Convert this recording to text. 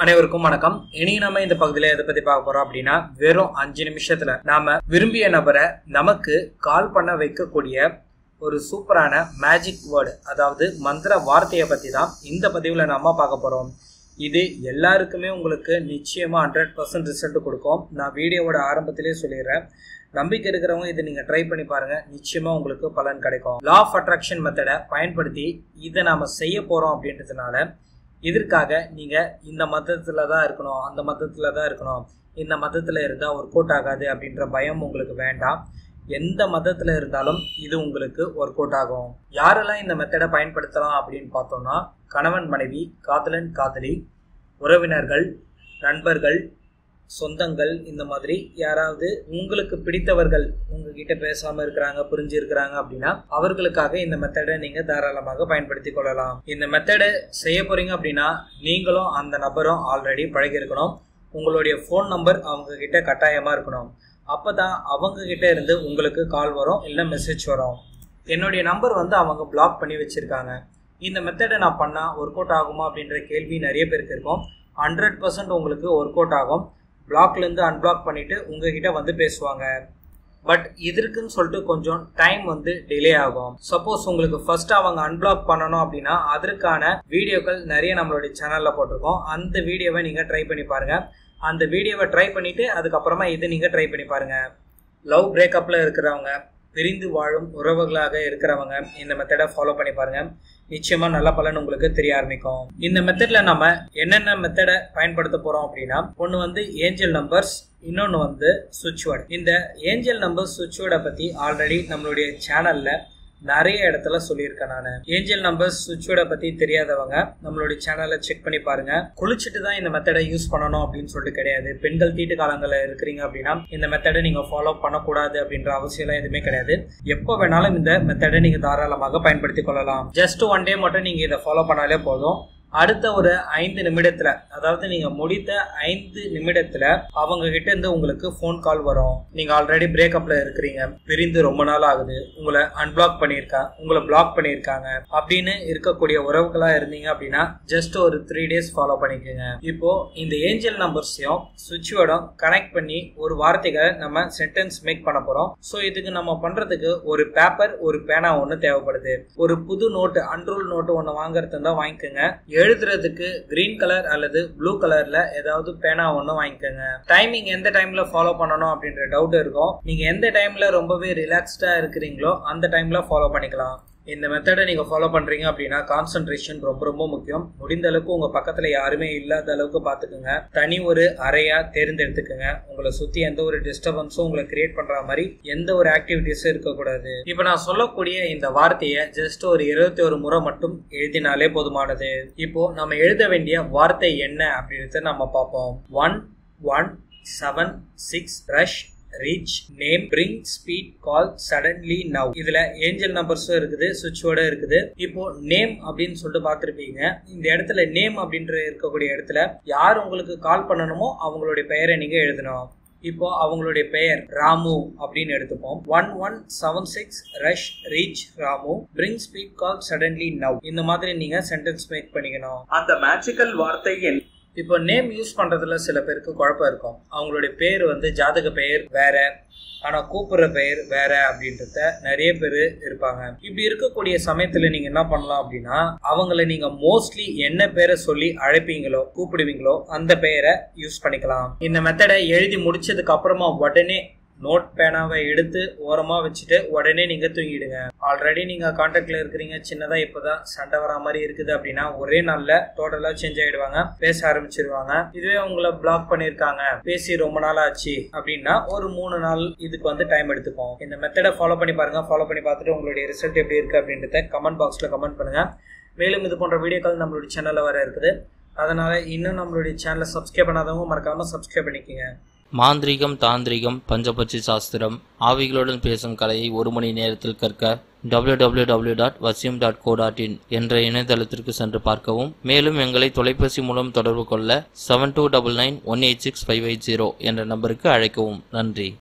அனைவருக்கும் வணக்கம் இனி நம்ம இந்த பகுதியில எதை பத்தி பார்க்க போறோம் அப்படின்னா வெறும் அஞ்சு நிமிஷத்துல நாம விரும்பிய நபரை நமக்கு கால் பண்ண வைக்கக்கூடிய ஒரு சூப்பரான மேஜிக் வேர்டு அதாவது மந்திர வார்த்தையை பத்தி தான் இந்த பதிவுல நாம பார்க்க போறோம் இது எல்லாருக்குமே உங்களுக்கு நிச்சயமா ஹண்ட்ரட் பர்சன்ட் ரிசல்ட் கொடுக்கும் நான் வீடியோவோட ஆரம்பத்திலே சொல்லிடுறேன் நம்பிக்கை இருக்கிறவங்க இதை நீங்க ட்ரை பண்ணி பாருங்க நிச்சயமா உங்களுக்கு பலன் கிடைக்கும் லா ஆஃப் அட்ராக்ஷன் மெத்தடை பயன்படுத்தி இதை நாம செய்ய போறோம் அப்படின்றதுனால இதற்காக நீங்க இந்த மதத்துல தான் இருக்கணும் அந்த மதத்துல தான் இருக்கணும் இந்த மதத்துல இருந்தா ஒர்க் அவுட் ஆகாது அப்படின்ற பயம் உங்களுக்கு வேண்டாம் எந்த மதத்துல இருந்தாலும் இது உங்களுக்கு ஒர்க் அவுட் ஆகும் யாரெல்லாம் இந்த மெத்தடை பயன்படுத்தலாம் அப்படின்னு பார்த்தோம்னா கணவன் மனைவி காதலன் காதலி உறவினர்கள் நண்பர்கள் சொந்தங்கள் இந்த மாதிரி யாராவது உங்களுக்கு பிடித்தவர்கள் உங்ககிட்ட பேசாம இருக்கிறாங்க புரிஞ்சு இருக்கிறாங்க அப்படின்னா அவர்களுக்காக இந்த மெத்தடை நீங்க தாராளமாக பயன்படுத்தி கொள்ளலாம் இந்த மெத்தடை செய்ய போறீங்க அப்படின்னா நீங்களும் அந்த நபரும் ஆல்ரெடி பழகி இருக்கணும் உங்களுடைய ஃபோன் நம்பர் அவங்க கிட்ட கட்டாயமா இருக்கணும் அப்பதான் அவங்க கிட்ட இருந்து உங்களுக்கு கால் வரும் இல்லை மெசேஜ் வரும் என்னுடைய நம்பர் வந்து அவங்க பிளாக் பண்ணி வச்சிருக்காங்க இந்த மெத்தடை நான் பண்ணா ஒர்க் அவுட் ஆகுமா அப்படின்ற கேள்வி நிறைய பேருக்கு இருக்கும் ஹண்ட்ரட் பர்சன்ட் உங்களுக்கு ஒர்க் அவுட் ஆகும் பிளாக்லேருந்து அன்பிளாக் பண்ணிட்டு உங்ககிட்ட வந்து பேசுவாங்க பட் இதற்குன்னு சொல்லிட்டு கொஞ்சம் டைம் வந்து டிலே ஆகும் சப்போஸ் உங்களுக்கு ஃபர்ஸ்ட் அவங்க அன்பிளாக் பண்ணணும் அப்படின்னா அதற்கான வீடியோக்கள் நிறைய நம்மளுடைய சேனல்ல போட்டிருக்கோம் அந்த வீடியோவை நீங்க ட்ரை பண்ணி பாருங்க அந்த வீடியோவை ட்ரை பண்ணிட்டு அதுக்கப்புறமா இதை நீங்க ட்ரை பண்ணி பாருங்க லவ் பிரேக்கப்ல இருக்கிறவங்க பிரிந்து வாழும் உறவுகளாக இருக்கிறவங்க இந்த மெத்தடை ஃபாலோ பண்ணி பாருங்க நிச்சயமா நல்ல பலன் உங்களுக்கு தெரிய ஆரம்பிக்கும் இந்த மெத்தட்ல நம்ம என்னென்ன மெத்தடை பயன்படுத்த போறோம் அப்படின்னா ஒன்று வந்து ஏஞ்சல் நம்பர்ஸ் இன்னொன்று வந்து சுவிட்ச் வேர்டு இந்த ஏஞ்சல் நம்பர் சுவிட்ச் வேர்டை பத்தி ஆல்ரெடி நம்மளுடைய சேனல்ல நிறைய இடத்துல சொல்லியிருக்கேன் நான் ஏஞ்சல் நம்பர்ஸ் சுவிட்சோட பத்தி தெரியாதவங்க நம்மளுடைய சேனலை செக் பண்ணி பாருங்க குளிச்சுட்டு தான் இந்த மெத்தடை யூஸ் பண்ணணும் அப்படின்னு சொல்லிட்டு கிடையாது பெண்கள் தீட்டு காலங்களில் இருக்கிறீங்க அப்படின்னா இந்த மெத்தடை நீங்க ஃபாலோ பண்ணக்கூடாது அப்படின்ற அவசியம் எதுவுமே கிடையாது எப்போ வேணாலும் இந்த மெத்தடை நீங்க தாராளமாக பயன்படுத்தி கொள்ளலாம் ஜஸ்ட் ஒன் டே மட்டும் நீங்க இதை ஃபாலோ பண்ணாலே போதும் அடுத்த ஒரு ஐந்து நிமிடத்துல அதாவது நீங்க முடித்த ஐந்து நிமிடத்துல அவங்க கிட்ட இருந்து உங்களுக்கு ஃபோன் கால் வரும் நீங்க ஆல்ரெடி பிரேக்கப்ல இருக்கிறீங்க பிரிந்து ரொம்ப நாள் ஆகுது உங்களை அன்பிளாக் பண்ணியிருக்காங்க உங்களை பிளாக் பண்ணியிருக்காங்க அப்படின்னு இருக்கக்கூடிய உறவுகளா இருந்தீங்க அப்படின்னா ஜஸ்ட் ஒரு த்ரீ டேஸ் ஃபாலோ பண்ணிக்கோங்க இப்போ இந்த ஏஞ்சல் நம்பர்ஸையும் சுவிட்சோடும் கனெக்ட் பண்ணி ஒரு வார்த்தைகளை நம்ம சென்டென்ஸ் மேக் பண்ண போறோம் ஸோ இதுக்கு நம்ம பண்றதுக்கு ஒரு பேப்பர் ஒரு பேனா ஒன்று தேவைப்படுது ஒரு புது நோட்டு அன்ரூல் நோட்டு ஒன்று வாங்குறது இருந்தால் வாங்கிக்கோங்க எழுதுறதுக்கு கிரீன் கலர் அல்லது ப்ளூ கலர்ல ஏதாவது பேனா ஒன்று வாங்கிக்கோங்க டைமிங் எந்த டைம்ல ஃபாலோ பண்ணணும் அப்படின்ற டவுட் இருக்கும் நீங்க எந்த டைம்ல ரொம்பவே ரிலாக்ஸ்டா இருக்கிறீங்களோ அந்த டைம்ல ஃபாலோ பண்ணிக்கலாம் இந்த மெத்தடை நீங்கள் ஃபாலோ பண்ணுறீங்க அப்படின்னா கான்சன்ட்ரேஷன் ரொம்ப ரொம்ப முக்கியம் முடிந்த அளவுக்கு உங்கள் பக்கத்தில் யாருமே இல்லாத அளவுக்கு பார்த்துக்குங்க தனி ஒரு அறையாக தேர்ந்தெடுத்துக்குங்க உங்களை சுற்றி எந்த ஒரு டிஸ்டர்பன்ஸும் உங்களை கிரியேட் பண்ணுற மாதிரி எந்த ஒரு ஆக்டிவிட்டிஸும் இருக்கக்கூடாது இப்போ நான் சொல்லக்கூடிய இந்த வார்த்தையை ஜஸ்ட் ஒரு இருபத்தி ஒரு முறை மட்டும் எழுதினாலே போதுமானது இப்போ நம்ம எழுத வேண்டிய வார்த்தை என்ன அப்படின்றத நம்ம பார்ப்போம் one one seven six rush reach name bring speed call suddenly now இதுல ஏஞ்சல் நம்பர்ஸும் இருக்குது சுவிட்சோட இருக்குது இப்போ நேம் அப்படின்னு சொல்லிட்டு பார்த்துருப்பீங்க இந்த இடத்துல நேம் அப்படின்ற இருக்கக்கூடிய இடத்துல யார் உங்களுக்கு கால் பண்ணணுமோ அவங்களுடைய பெயரை நீங்க எழுதணும் இப்போ அவங்களுடைய பெயர் ராமு அப்படின்னு எடுத்துப்போம் one one seven six rush reach Ramu bring speed call suddenly now இந்த மாதிரி நீங்க சென்டென்ஸ் மேக் பண்ணிக்கணும் அந்த மேஜிக்கல் வார்த்தை என் இப்போ நேம் யூஸ் பண்றதுல சில பேருக்கு குழப்பம் இருக்கும் அவங்களுடைய பேர் வந்து ஜாதக பெயர் வேற ஆனா கூப்பிடுற பெயர் வேற அப்படின்றத நிறைய பேர் இருப்பாங்க இப்படி இருக்கக்கூடிய சமயத்துல நீங்க என்ன பண்ணலாம் அப்படின்னா அவங்கள நீங்க மோஸ்ட்லி என்ன பேரை சொல்லி அழைப்பீங்களோ கூப்பிடுவீங்களோ அந்த பெயரை யூஸ் பண்ணிக்கலாம் இந்த மெத்தடை எழுதி முடிச்சதுக்கு அப்புறமா உடனே நோட் பேனாவை எடுத்து ஓரமா வச்சுட்டு உடனே நீங்க தூங்கிடுங்க ஆல்ரெடி நீங்க கான்டாக்ட்ல இருக்கிறீங்க சின்னதா இப்பதான் சண்டை வரா மாதிரி இருக்குது அப்படின்னா ஒரே நாள்ல டோட்டலா சேஞ்ச் ஆயிடுவாங்க பேச ஆரம்பிச்சிருவாங்க இதுவே உங்களை பிளாக் பண்ணிருக்காங்க பேசி ரொம்ப நாள் ஆச்சு அப்படின்னா ஒரு மூணு நாள் இதுக்கு வந்து டைம் எடுத்துக்கும் இந்த மெத்தடை ஃபாலோ பண்ணி பாருங்க ஃபாலோ பண்ணி பார்த்துட்டு உங்களுடைய ரிசல்ட் எப்படி இருக்கு அப்படின்றத கமெண்ட் பாக்ஸ்ல கமெண்ட் பண்ணுங்க மேலும் இது போன்ற வீடியோக்கள் நம்மளுடைய சேனல்ல வர இருக்குது அதனால இன்னும் நம்மளுடைய சேனலை சப்ஸ்கிரைப் பண்ணாதவங்க மறக்காம சப்ஸ்கிரைப் பண்ணிக்கோங்க மாந்திரீகம் தாந்திரிகம் பஞ்சபட்சி சாஸ்திரம் ஆவிகளுடன் பேசும் கலையை ஒரு மணி நேரத்தில் கற்க www.vasyum.co.in டாட் வசியம் டாட் கோ டாட் இன் என்ற இணையதளத்திற்கு சென்று பார்க்கவும் மேலும் எங்களை தொலைபேசி மூலம் தொடர்பு கொள்ள seven two double nine one eight six five eight zero என்ற நம்பருக்கு அழைக்கவும் நன்றி